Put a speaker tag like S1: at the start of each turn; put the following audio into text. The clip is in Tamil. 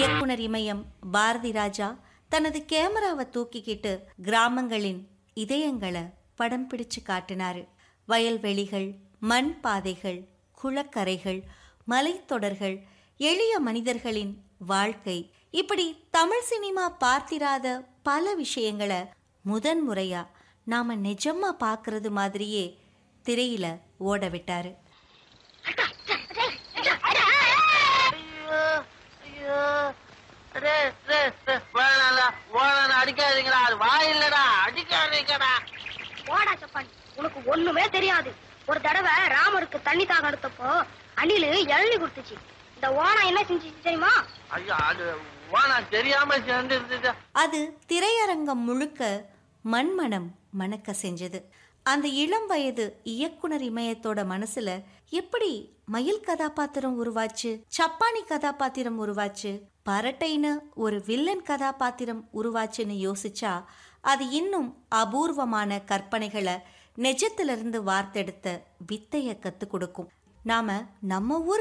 S1: இயக்குனர் இமயம் பாரதி ராஜா தனது கேமராவை தூக்கிக்கிட்டு கிராமங்களின் இதயங்களை படம் பிடிச்சு காட்டினாரு வயல்வெளிகள் மண் பாதைகள் குளக்கரைகள் மலைத்தொடர்கள் எளிய மனிதர்களின் வாழ்க்கை இப்படி தமிழ் சினிமா பார்த்திராத பல விஷயங்களை முதன் முறையா நாம நிஜமா பார்க்கறது மாதிரியே திரையில ஓட விட்டாரு
S2: ஐயோ ஐயோ டே டே டே வேணாம்ல ஓடாத அடிக்காதீங்கடா அது வாயில்லடா அடிக்காதீங்கடா
S3: போடா சப்பான் உனக்கு ஒண்ணுமே தெரியாது ஒரு தடவை ராமருக்கு தண்ணி தாக எடுத்தப்போ அணிலு இளநி கொடுத்துச்சு இந்த ஓனா என்ன செஞ்சுச்சு தெரியுமா
S2: ஐயோ அது ஓனா தெரியாம சேர்ந்து இருந்துச்சு
S1: அது திரையரங்கம் முழுக்க மண்மனம் மணக்க செஞ்சது அந்த இளம் வயது இயக்குனர் இமயத்தோட மனசுல எப்படி மயில் கதாபாத்திரம் உருவாச்சு சப்பானி கதாபாத்திரம் உருவாச்சு பரட்டைன்னு ஒரு வில்லன் கதாபாத்திரம் உருவாச்சுன்னு யோசிச்சா அது இன்னும் அபூர்வமான கற்பனைகளை நெஜத்திலிருந்து வார்த்தெடுத்த வித்தைய கத்து கொடுக்கும் நாம நம்ம ஊர்